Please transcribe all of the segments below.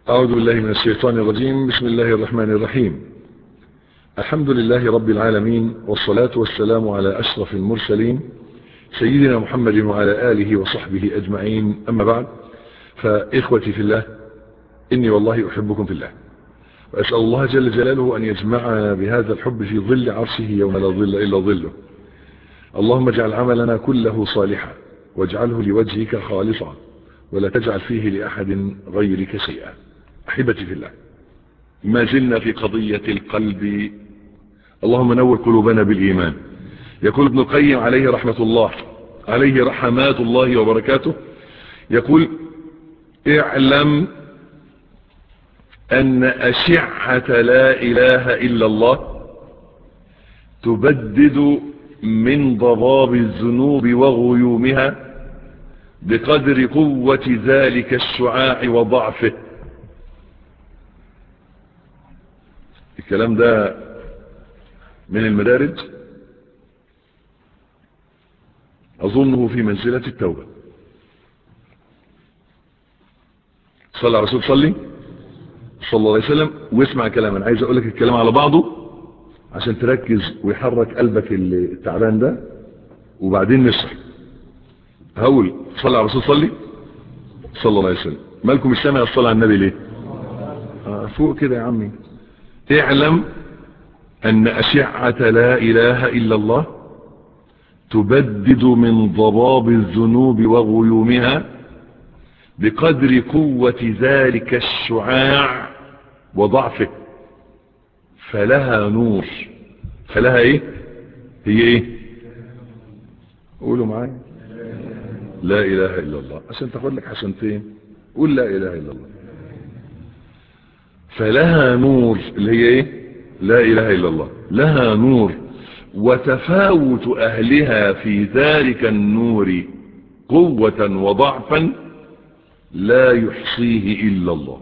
أعوذ بالله من الشيطان الرجيم بسم الله الرحمن الرحيم الحمد لله رب العالمين والصلاة والسلام على أشرف المرسلين سيدنا محمد وعلى آله وصحبه أجمعين أما بعد فإخوتي في الله إني والله أحبكم في الله وأسأل الله جل جلاله أن يجمعنا بهذا الحب في ظل عرشه يوم لا ظل إلا ظله اللهم اجعل عملنا كله صالحا واجعله لوجهك خالصا ولا تجعل فيه لأحد غيرك شيئا أحبتي في الله ما زلنا في قضية القلب اللهم نور قلوبنا بالإيمان يقول ابن القيم عليه رحمة الله عليه رحمات الله وبركاته يقول اعلم أن أشعة لا إله إلا الله تبدد من ضباب الذنوب وغيومها بقدر قوة ذلك الشعاع وضعفه الكلام ده من المدارج أظنه في منزلة التوبة صلى على رسول صلي صلى الله عليه وسلم واسمع كلام انا عايز اقول لك الكلام على بعضه عشان تركز ويحرك قلبك التعبان ده وبعدين نشرح هقول صلى على رسول صلي صلى الله عليه وسلم مالكم مش سامع الصلاة على النبي ليه آه فوق كده يا عمي اعلم ان اشعة لا اله الا الله تبدد من ضباب الذنوب وغيومها بقدر قوة ذلك الشعاع وضعفه فلها نور فلها ايه هي ايه قولوا معايا لا اله الا الله عشان تاخد لك حسنتين قول لا اله الا الله فلها نور اللي هي ايه لا اله الا الله لها نور وتفاوت اهلها في ذلك النور قوة وضعفا لا يحصيه الا الله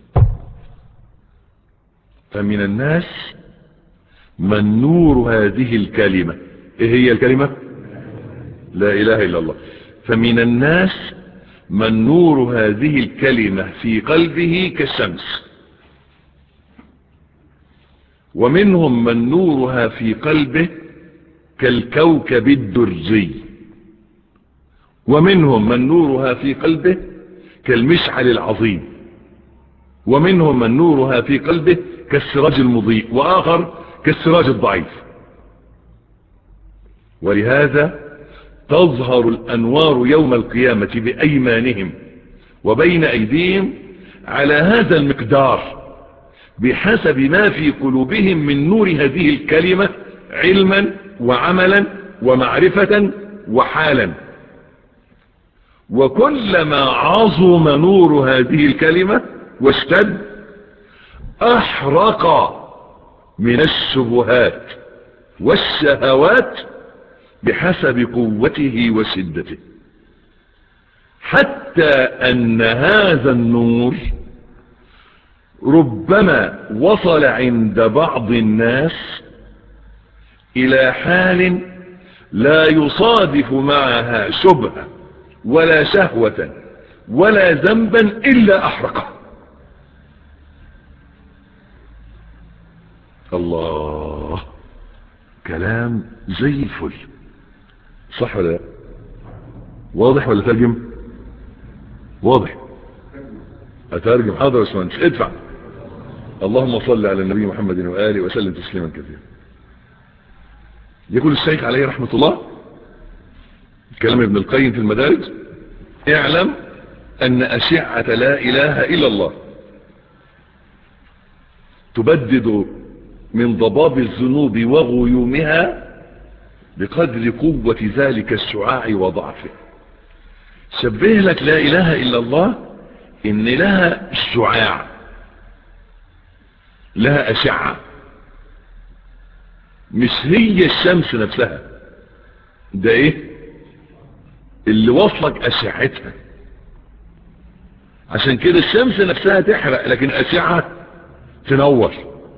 فمن الناس من نور هذه الكلمة ايه هي الكلمة لا اله الا الله فمن الناس من نور هذه الكلمة في قلبه كالشمس ومنهم من نورها في قلبه كالكوكب الدرجي ومنهم من نورها في قلبه كالمشعل العظيم ومنهم من نورها في قلبه كالسراج المضيء وآخر كالسراج الضعيف ولهذا تظهر الأنوار يوم القيامة بأيمانهم وبين أيديهم على هذا المقدار بحسب ما في قلوبهم من نور هذه الكلمة علما وعملا ومعرفة وحالا وكلما عظم نور هذه الكلمة واشتد احرق من الشبهات والشهوات بحسب قوته وشدته حتى ان هذا النور ربما وصل عند بعض الناس الى حال لا يصادف معها شبهة ولا شهوة ولا ذنبا الا احرقه الله كلام زي الفل صح ولا لا واضح ولا ترجم واضح اترجم حاضر يا باشمهندس ادفع اللهم صل على النبي محمد وآله وسلم تسليما كثيرا يقول الشيخ عليه رحمة الله كلام ابن القيم في المدارج اعلم ان اشعة لا اله الا الله تبدد من ضباب الذنوب وغيومها بقدر قوة ذلك الشعاع وضعفه شبه لك لا اله الا الله ان لها شعاع لها اشعة مش هي الشمس نفسها ده ايه اللي وصلك اشعتها عشان كده الشمس نفسها تحرق لكن اشعة تنور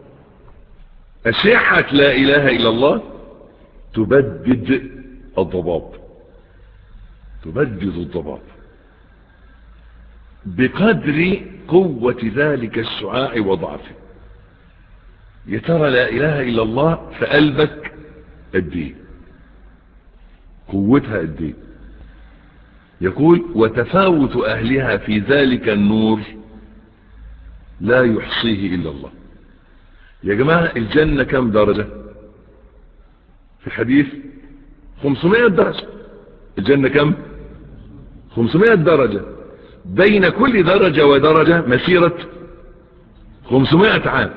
اشعة لا اله الا الله تبدد الضباب تبدد الضباب بقدر قوة ذلك الشعاع وضعفه يا ترى لا اله الا الله في قلبك قد ايه قوتها قد ايه يقول وتفاوت اهلها في ذلك النور لا يحصيه الا الله يا جماعة الجنة كم درجة في حديث 500 درجة الجنة كم 500 درجة بين كل درجة ودرجة مسيرة 500 عام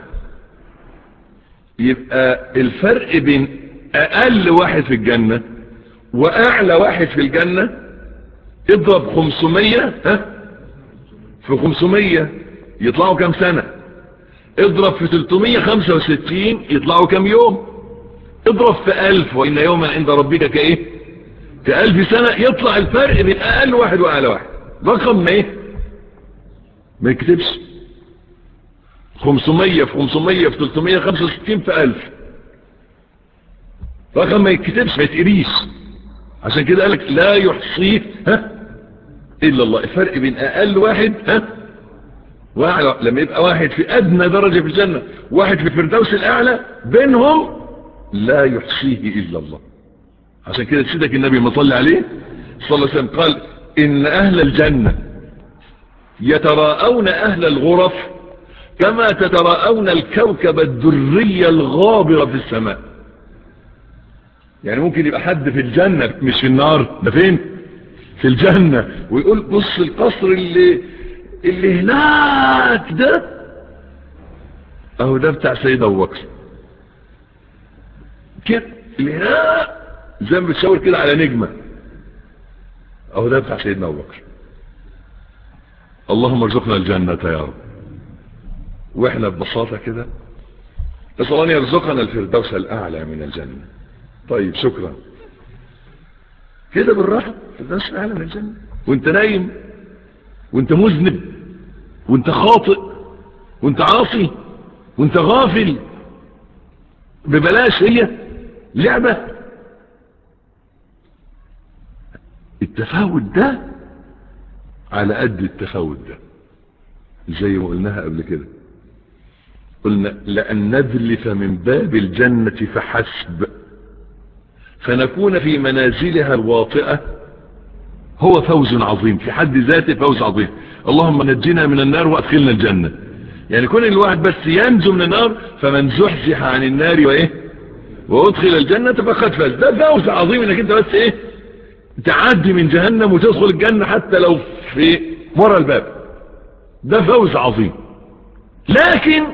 يبقى الفرق بين اقل واحد في الجنة واعلى واحد في الجنة اضرب 500 ها في 500 يطلعوا كم سنة اضرب في 365 يطلعوا كم يوم اضرب في 1000 وان يوما عند ربك كايه كألف سنة يطلع الفرق بين اقل واحد واعلى واحد رقم ما ايه ما يكتبش 500 في 500 في 365 في 1000 رقم ما يتكتبش ما يتقريش عشان كده قالك لا يحصيه ها الا الله الفرق بين اقل واحد ها واعلى لما يبقى واحد في ادنى درجة في الجنة واحد في الفردوس الاعلى بينهم لا يحصيه الا الله عشان كده سيدك النبي ما صلى عليه صلى الله عليه وسلم قال ان اهل الجنة يتراءون اهل الغرف كما تتراءون الكوكب الدري الغابر في السماء يعني ممكن يبقى حد في الجنة مش في النار ده فين في الجنة ويقول بص القصر اللي اللي هناك ده اهو ده بتاع سيد ابو بكر كده اللي هناك زي ما بتشاور كده على نجمة اهو ده بتاع سيدنا ابو بكر اللهم ارزقنا الجنة يا رب واحنا ببساطة كده نسأل الله يرزقنا الفردوس الاعلى من الجنة طيب شكرا كده بالراحة الفردوس الاعلى من الجنة وانت نايم وانت مذنب وانت خاطئ وانت عاصي وانت غافل ببلاش هي لعبة التفاوت ده على قد التفاوت ده زي ما قلناها قبل كده قلنا لأن نذلف من باب الجنة فحسب فنكون في منازلها الواطئة هو فوز عظيم في حد ذاته فوز عظيم اللهم نجنا من النار وادخلنا الجنة يعني كون الواحد بس ينجو من النار فمن زحزح عن النار وايه وادخل الجنة فقد فاز ده فوز عظيم انك انت بس ايه تعدي من جهنم وتدخل الجنة حتى لو في مرى الباب ده فوز عظيم لكن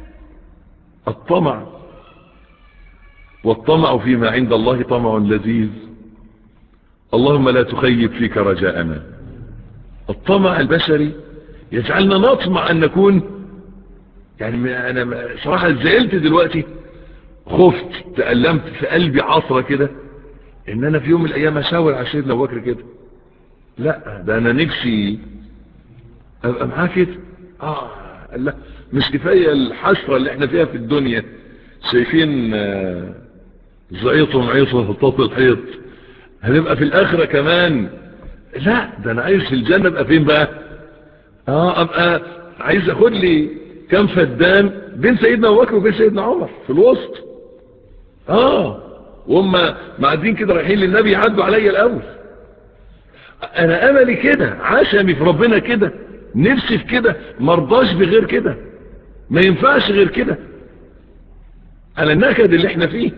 الطمع والطمع فيما عند الله طمع لذيذ اللهم لا تخيب فيك رجاءنا الطمع البشري يجعلنا نطمع ان نكون يعني انا صراحة زعلت دلوقتي خفت تألمت في قلبي عصرة كده ان انا في يوم من الايام اشاور على سيدنا ابو بكر كده لا ده انا نفسي ابقى معاه كده اه لا مش كفايه الحسره اللي احنا فيها في الدنيا شايفين آه زعيطهم عيطه خطاط الحيط هنبقى في الاخره كمان لا ده انا عايز في الجنه ابقى فين بقى اه ابقى عايز اخد لي كم فدان بين سيدنا ابو بكر وبين سيدنا عمر في الوسط اه وهم معدين كده رايحين للنبي يعدوا عليا الاول انا املي كده عشمي في ربنا كده نفسي في كده مرضاش بغير كده ما ينفعش غير كده على النكد اللي احنا فيه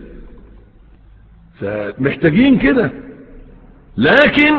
فمحتاجين كده لكن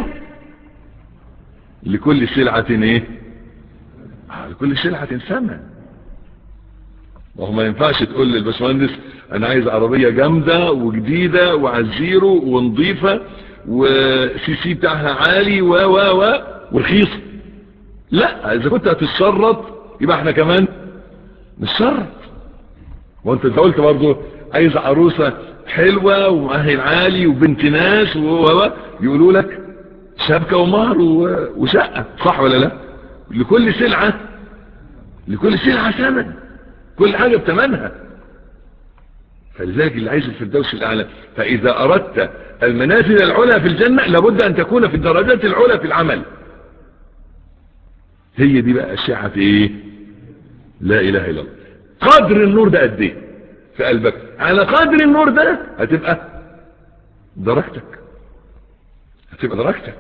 لكل سلعة ايه لكل سلعة ثمن وهو ما ينفعش تقول للباشمهندس انا عايز عربية جامدة وجديدة وعزيرو ونظيفة وسي سي بتاعها عالي و و و ورخيصة لا اذا كنت هتتشرط يبقى احنا كمان نتشرط وانت قلت برضو عايز عروسة حلوة ومؤهل عالي وبنت ناس و يقولوا لك شبكة ومهر وشقة صح ولا لا لكل سلعة لكل سلعة ثمن كل حاجة بتمنها فلذلك اللي عايز الفردوس الأعلى فإذا أردت المنازل العلى في الجنة لابد أن تكون في الدرجات العلى في العمل هي دي بقى اشعة ايه لا اله الا الله قدر النور ده قد ايه في قلبك على قدر النور ده هتبقى درجتك هتبقى درجتك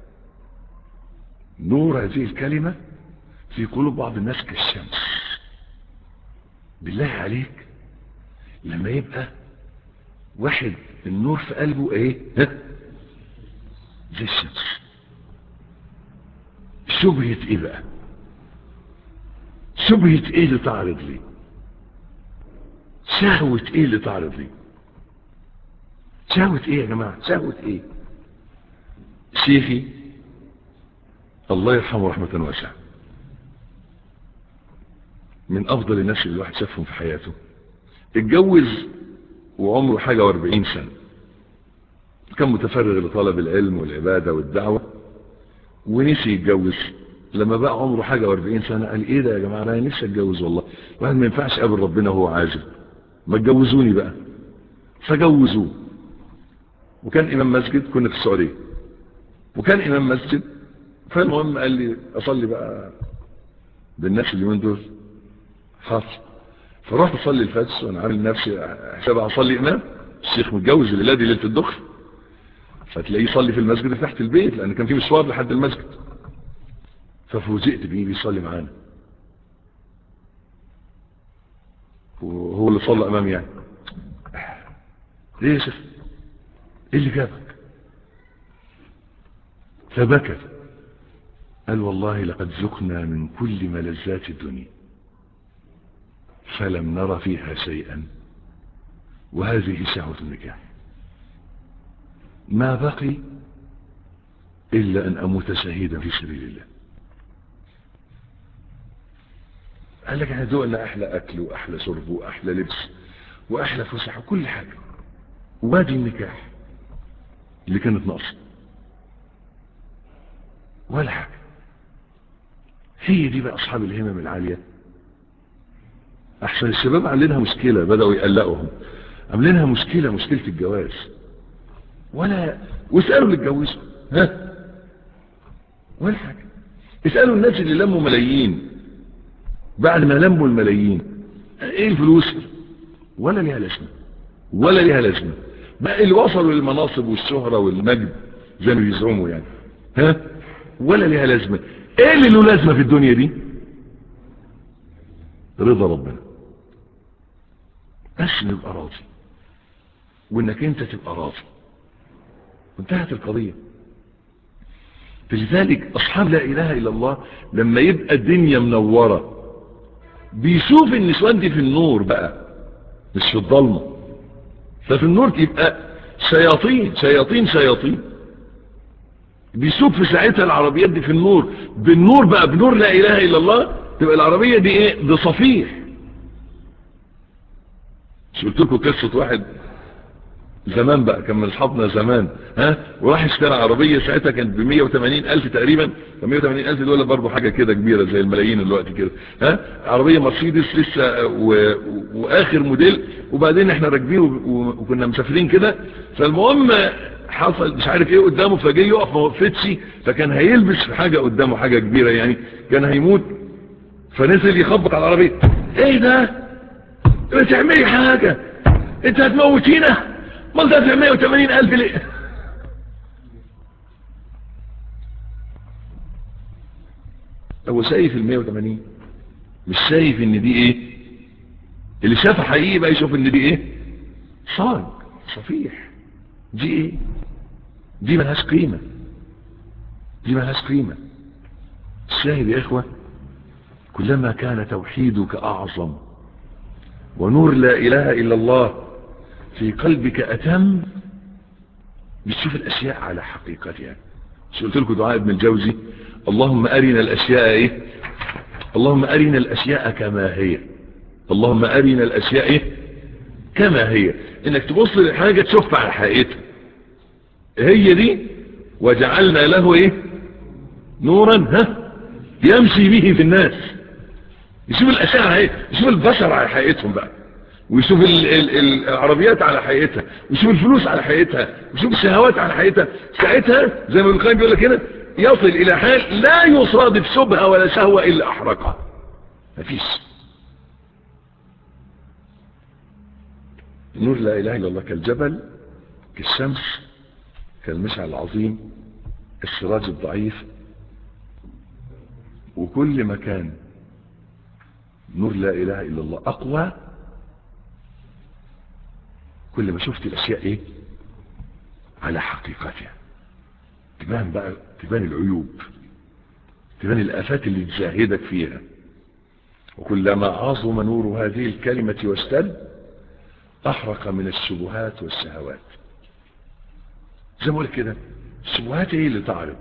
نور هذه الكلمة في قلوب بعض الناس كالشمس بالله عليك لما يبقى واحد النور في قلبه ايه ها زي الشمس شبهة ايه بقى شبهة ايه اللي تعرض لي شهوة ايه اللي تعرض لي شهوة ايه يا جماعة شهوة ايه شيخي الله يرحمه رحمة واسعة من افضل الناس اللي الواحد شافهم في حياته اتجوز وعمره حاجة واربعين سنة كان متفرغ لطلب العلم والعبادة والدعوة ونسي يتجوز لما بقى عمره حاجة واربعين سنة قال ايه ده يا جماعة انا نفسي اتجوز والله واحد ما ينفعش قابل ربنا وهو عازب ما تجوزوني بقى فجوزوه وكان امام مسجد كنا في السعودية وكان امام مسجد فالمهم قال لي اصلي بقى بالناس اليومين دول حاصل فرحت اصلي الفجر وانا عامل نفسي حساب اصلي امام الشيخ متجوز الليله دي ليله الدخل فتلاقيه يصلي في المسجد تحت البيت لان كان في مشوار لحد المسجد ففوجئت بيه بيصلي معانا وهو اللي صلى امامي يعني ليه يا شيخ ايه اللي جابك فبكى قال والله لقد ذقنا من كل ملذات الدنيا فلم نرى فيها شيئا وهذه شهوة النكاح ما بقي إلا أن أموت شهيدا في سبيل الله قال لك احنا ذوقنا أحلى أكل وأحلى شرب وأحلى لبس وأحلى فسح وكل حاجة وادي النكاح اللي كانت ناقصة ولا حاجة هي دي بقى أصحاب الهمم العالية أحسن الشباب عاملينها مشكلة بدأوا يقلقهم عاملينها مشكلة مشكلة الجواز ولا واسألوا اللي اتجوزوا ها ولا حاجة اسألوا الناس اللي لموا ملايين بعد ما لموا الملايين ايه الفلوس ولا ليها لازمة ولا ليها لازمة بقى اللي وصلوا للمناصب والشهرة والمجد زي ما بيزعموا يعني ها ولا ليها لازمة ايه اللي له لازمة في الدنيا دي رضا ربنا بس نبقى راضي وانك انت تبقى راضي وانتهت القضية فلذلك اصحاب لا اله الا الله لما يبقى الدنيا منورة بيشوف النسوان دي في النور بقى مش في الضلمة ففي النور تبقى شياطين شياطين شياطين بيشوف في ساعتها العربيات دي في النور بالنور بقى بنور لا اله الا الله تبقى العربية دي ايه دي صفيح مش قلت لكم قصة واحد زمان بقى كان من اصحابنا زمان ها وراح اشترى عربية ساعتها كانت ب 180 الف تقريبا ف 180 الف دول برضه حاجة كده كبيرة زي الملايين دلوقتي كده ها عربية مرسيدس لسه و... واخر موديل وبعدين احنا راكبين وكنا مسافرين كده فالمهم حصل مش عارف ايه قدامه فجاي يقف ما وقفتش فكان هيلبس في حاجة قدامه حاجة كبيرة يعني كان هيموت فنزل يخبط على العربية ايه ده بتعملي حاجة انت هتموتينا ما دافع 180 الف ليه هو شايف ال 180 مش شايف ان دي ايه اللي شافها حقيقي بقى يشوف ان دي ايه صاج صفيح دي ايه دي ملهاش قيمة دي ملهاش قيمة الشاهد يا اخوة كلما كان توحيدك اعظم ونور لا اله الا الله في قلبك اتم بتشوف الاشياء على حقيقتها مش قلت لكم دعاء ابن الجوزي اللهم ارنا الاشياء ايه اللهم ارنا الاشياء كما هي اللهم ارنا الاشياء ايه كما هي انك تبص لحاجة تشوفها على حقيقتها هي دي وجعلنا له ايه نورا ها يمشي به في الناس يشوف الاشياء على حقيقتها يشوف البشر على حقيقتهم بقى ويشوف ال ال العربيات على حقيقتها ويشوف الفلوس على حقيقتها ويشوف الشهوات على حقيقتها ساعتها زي ما ابن القيم بيقول لك هنا يصل الى حال لا يصادف شبهة ولا شهوة الا احرقها مفيش نور لا اله الا الله كالجبل كالشمس كالمشعل العظيم السراج الضعيف وكل مكان نور لا اله الا الله اقوى كل ما شفت الاشياء ايه على حقيقتها تبان بقى تبان العيوب تبان الافات اللي تزاهدك فيها وكلما عظم نور هذه الكلمة واشتد احرق من الشبهات والشهوات زي ما قلت كده الشبهات ايه اللي تعرض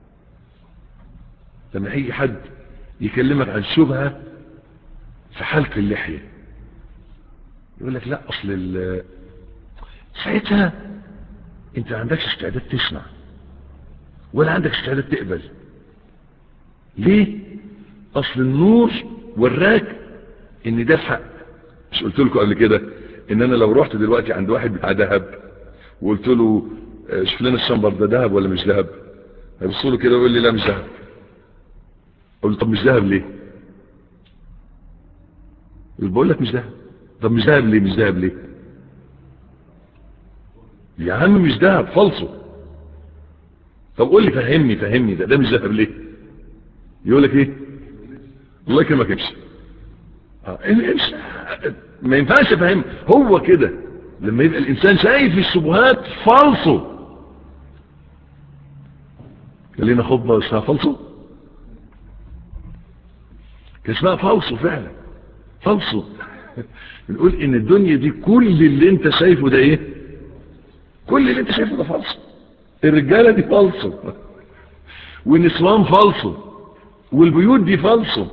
لما اي حد يكلمك عن شبهة في حلق اللحية يقول لك لا اصل ساعتها انت ما عندكش استعداد تسمع ولا عندك استعداد تقبل ليه اصل النور وراك ان ده الحق مش قلت لكم قبل كده ان انا لو رحت دلوقتي عند واحد بتاع ذهب وقلت له شوف لنا الشمبر ده ذهب ولا مش ذهب هيبص له كده ويقول لي لا مش ذهب اقول له طب مش ذهب ليه يقول بقول لك مش ذهب طب مش ذهب ليه مش ذهب ليه يا عم مش ذهب فالصو طب قول لي فهمني فهمني ده ده مش ذهب ليه يقول لك ايه الله يكرمك امشي امشي ما ينفعش افهم هو كده لما يبقى الانسان شايف الشبهات فالصو خلينا خطبه اسمها فالصو كان اسمها فالصو فعلا فالصو بنقول ان الدنيا دي كل اللي انت شايفه ده ايه كل اللي انت شايفه ده فالصو الرجاله دي فالصو والنسوان فالصو والبيوت دي فالصو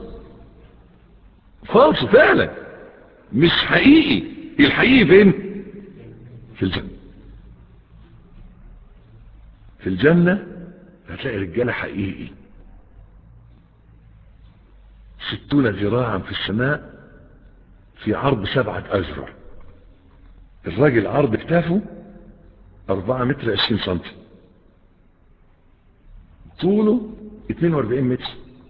فالصو فعلا مش حقيقي الحقيقي فين في الجنة في الجنة هتلاقي رجالة حقيقي ستون ذراعا في السماء في عرض سبعة أذرع الراجل عرض كتافه أربعة متر عشرين سنتي طوله اتنين واربعين متر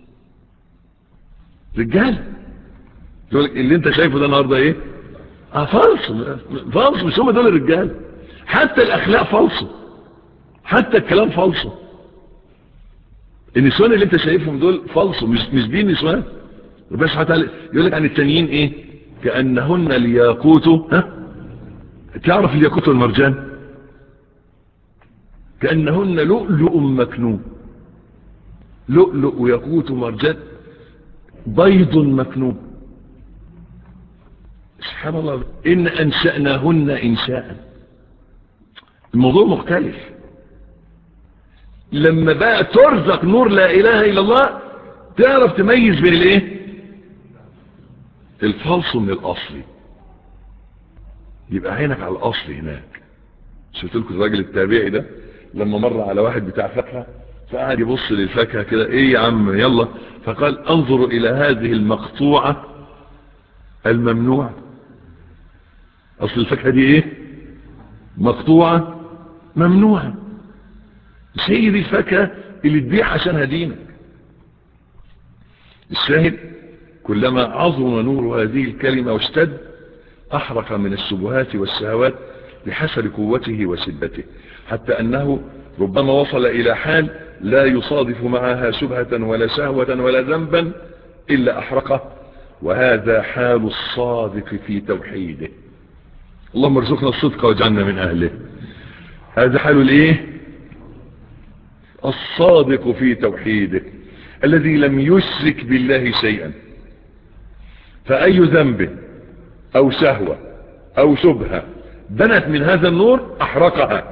رجال يقول لك اللي انت شايفه ده النهارده ايه اه فالص فالص مش هم دول الرجال حتى الاخلاق فالص حتى الكلام فالص النسوان اللي انت شايفهم دول فالص مش مش دي نسوان بس حتى يقول لك عن التانيين ايه كانهن الياقوت ها تعرف الياقوت والمرجان كانهن لؤلؤ مكنون لؤلؤ وياقوت ومرجان بيض مكنون سبحان الله إن أنشأناهن إنشاء الموضوع مختلف لما بقى ترزق نور لا إله إلا الله تعرف تميز بين الايه الفالص من الأصلي يبقى عينك على الأصل هناك شفت لكم الراجل التابعي ده لما مر على واحد بتاع فاكهه فقعد يبص للفاكهه كده ايه يا عم يلا فقال انظروا الى هذه المقطوعه الممنوعه اصل الفاكهه دي ايه مقطوعه ممنوعه مش هي دي الفاكهه اللي تبيع عشانها دينك الشاهد كلما عظم نور هذه الكلمه واشتد احرق من الشبهات والشهوات بحسب قوته وشدته حتى انه ربما وصل الى حال لا يصادف معها شبهة ولا شهوة ولا ذنبا الا احرقه وهذا حال الصادق في توحيده اللهم ارزقنا الصدق واجعلنا من اهله هذا حال الايه الصادق في توحيده الذي لم يشرك بالله شيئا فاي ذنب او شهوة او شبهة بنت من هذا النور احرقها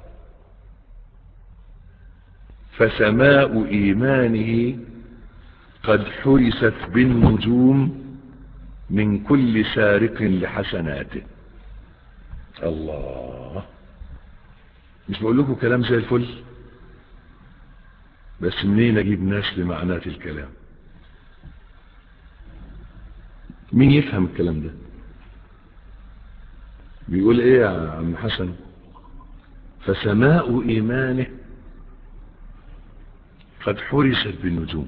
فسماء ايمانه قد حرست بالنجوم من كل سارق لحسناته الله مش بقول لكم كلام زي الفل بس منين اجيب ناس لمعنات الكلام مين يفهم الكلام ده بيقول ايه يا عم حسن فسماء ايمانه قد حرست بالنجوم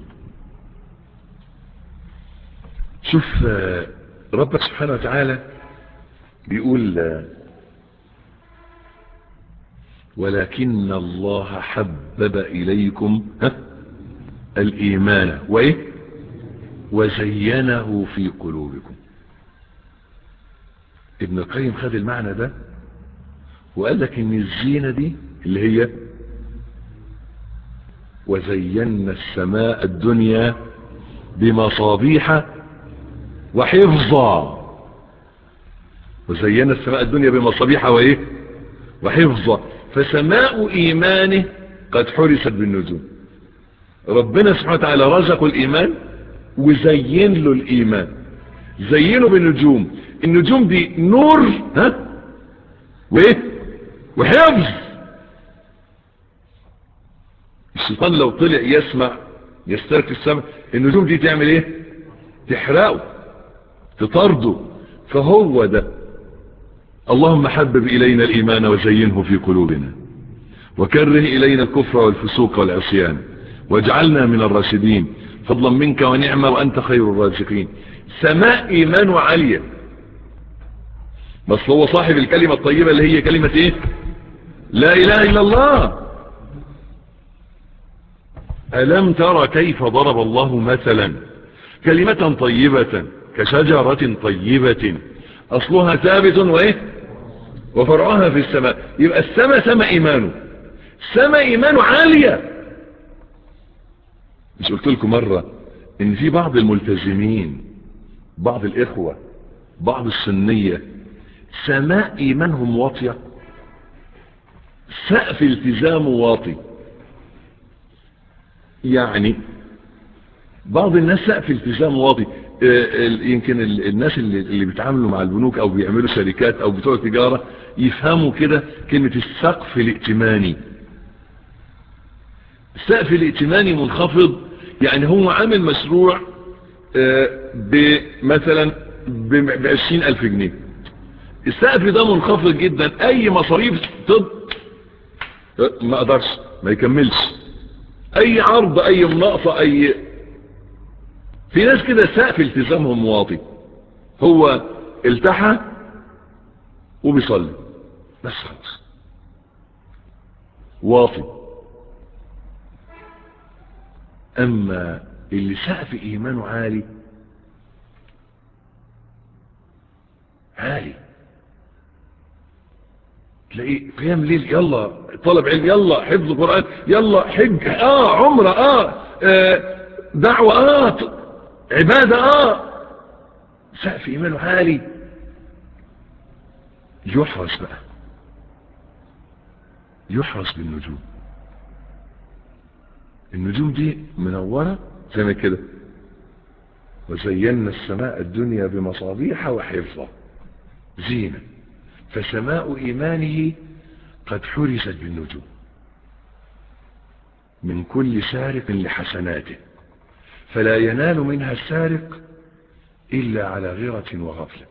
شوف ربك سبحانه وتعالى بيقول ولكن الله حبب إليكم الإيمان وإيه وزينه في قلوبكم ابن القيم خد المعنى ده وقال لك ان الزينة دي اللي هي وزينا السماء الدنيا بمصابيح وحفظا وزينا السماء الدنيا بمصابيح وايه وحفظا فسماء ايمانه قد حرست بالنجوم ربنا سبحانه وتعالى رزق الايمان وزين له الايمان زينه بالنجوم النجوم دي نور ها وايه وحفظ الشيطان لو طلع يسمع يسترك السمع النجوم دي تعمل ايه تحرقه تطرده فهو ده اللهم حبب إلينا الإيمان وزينه في قلوبنا وكره إلينا الكفر والفسوق والعصيان واجعلنا من الراشدين فضلا منك ونعمة وأنت خير الرازقين سماء إيمان عالية بس هو صاحب الكلمة الطيبة اللي هي كلمة ايه لا إله إلا الله ألم ترى كيف ضرب الله مثلا كلمة طيبة كشجرة طيبة أصلها ثابت وإيه وفرعها في السماء يبقى السماء سماء إيمانه سماء إيمانه عالية مش قلت لكم مرة إن في بعض الملتزمين بعض الإخوة بعض السنية سماء إيمانهم واطية سقف التزامه واطي يعني بعض الناس سقف التزامه واطي يمكن الناس اللي, اللي بيتعاملوا مع البنوك او بيعملوا شركات او بتوع تجارة يفهموا كده كلمة السقف الائتماني السقف الائتماني منخفض يعني هو عامل مشروع بمثلا بعشرين الف جنيه السقف ده منخفض جدا اي مصاريف طب ما اقدرش ما يكملش اي عرض اي مناقصة اي في ناس كده سقف التزامهم واطي هو التحى وبيصلي بس خلاص واطي اما اللي سقف ايمانه عالي عالي تلاقيه قيام ليل يلا طلب علم يلا حفظ قرآن يلا حج اه عمره اه, آه دعوة اه عبادة اه سقف ايمانه عالي يحرس بقى يحرس بالنجوم النجوم دي منورة زي ما كده وزينا السماء الدنيا بمصابيح وحفظة زينة فسماء إيمانه قد حرست بالنجوم من كل سارق لحسناته فلا ينال منها السارق إلا على غيرة وغفلة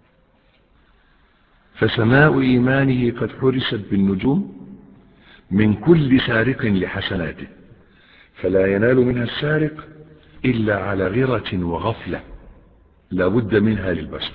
فسماء إيمانه قد حرست بالنجوم من كل سارق لحسناته فلا ينال منها السارق إلا على غيرة وغفلة لابد منها للبشر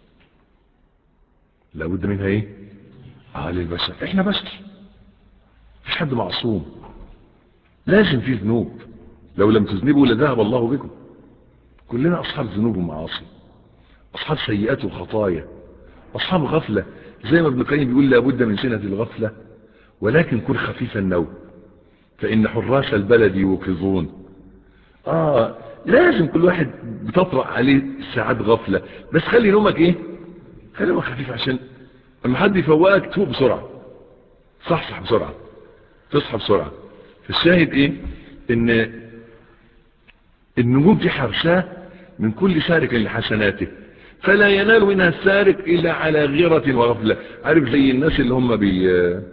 لابد منها ايه على البشر احنا بشر مفيش حد معصوم لازم في ذنوب لو لم تذنبوا لذهب الله بكم كلنا اصحاب ذنوب ومعاصي اصحاب سيئات وخطايا اصحاب غفلة زي ما ابن القيم بيقول لابد من سنة الغفلة ولكن كن خفيف النوم فان حراس البلد يوقظون اه لازم كل واحد بتطرق عليه ساعات غفلة بس خلي نومك ايه خلي نومك خفيف عشان اما حد يفوقك تفوق بسرعة صحصح بسرعة تصحى بسرعة فالشاهد ايه ان النجوم دي حرساه من كل سارق لحسناته فلا ينال منها السارق الا على غيرة وغفلة عارف زي الناس اللي هم بي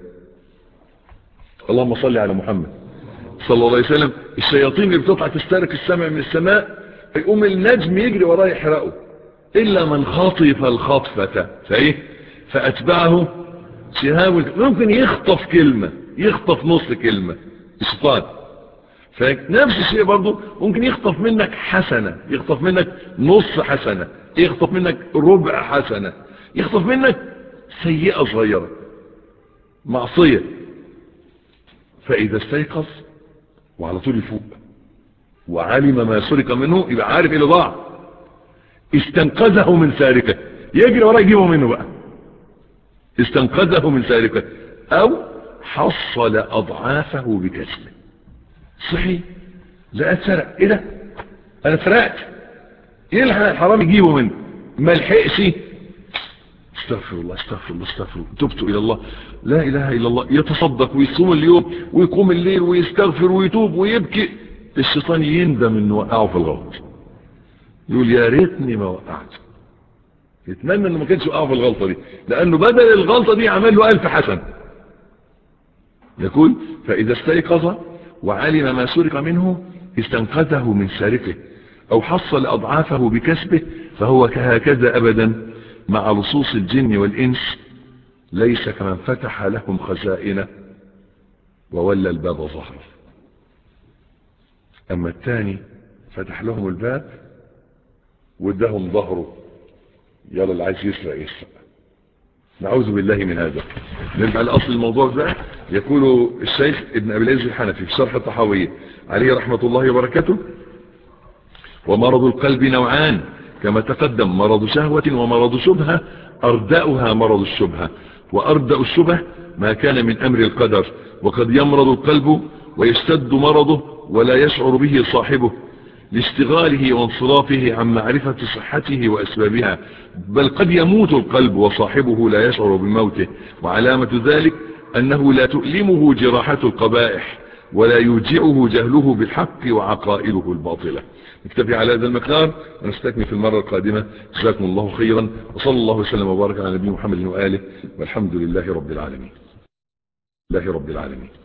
اللهم صل على محمد صلى الله عليه وسلم الشياطين اللي بتطلع تسترك السمع من السماء فيقوم النجم يجري وراه يحرقه إلا من خطف الخطفة فإيه فأتبعه شهاب ممكن يخطف كلمة يخطف نص كلمة الشيطان فنفس الشيء برضه ممكن يخطف منك حسنة يخطف منك نص حسنة يخطف منك ربع حسنة يخطف منك سيئة صغيرة معصية فإذا استيقظ وعلى طول يفوق وعلم ما سرق منه يبقى عارف ايه اللي ضاع استنقذه من سارقه يجري وراه يجيبه منه بقى استنقذه من سارقه او حصل اضعافه بكسبه صحي لا اتسرق ايه ده انا سرقت يلحق الحرام يجيبه منه ما لحقش استغفر الله استغفر الله استغفر الله تبت الى الله لا اله الا الله يتصدق ويصوم اليوم ويقوم الليل ويستغفر ويتوب ويبكي الشيطان يندم انه وقعه في الغلط يقول يا ريتني ما وقعت يتمنى انه ما كانش وقعه في الغلطه دي لانه بدل الغلطه دي عمل له الف حسن يقول فاذا استيقظ وعلم ما سرق منه استنقذه من سارقه او حصل اضعافه بكسبه فهو كهكذا ابدا مع لصوص الجن والانس ليس كمن فتح لهم خزائنه وولى الباب ظهره اما الثاني فتح لهم الباب وادهم ظهره يلا اللي عايز يسرق يسرق نعوذ بالله من هذا نرجع لاصل الموضوع ده يقول الشيخ ابن ابي العز الحنفي في شرح الطحاويه عليه رحمه الله وبركاته ومرض القلب نوعان كما تقدم مرض شهوة ومرض شبهة أردأها مرض الشبهة وأردأ الشبه ما كان من أمر القدر وقد يمرض القلب ويشتد مرضه ولا يشعر به صاحبه لاشتغاله وانصرافه عن معرفة صحته وأسبابها بل قد يموت القلب وصاحبه لا يشعر بموته وعلامة ذلك أنه لا تؤلمه جراحة القبائح ولا يوجعه جهله بالحق وعقائده الباطلة نكتفي على هذا المقدار ونستكمل في المرة القادمة جزاكم الله خيرا وصلى الله وسلم وبارك على نبي محمد وآله والحمد لله رب العالمين الله رب العالمين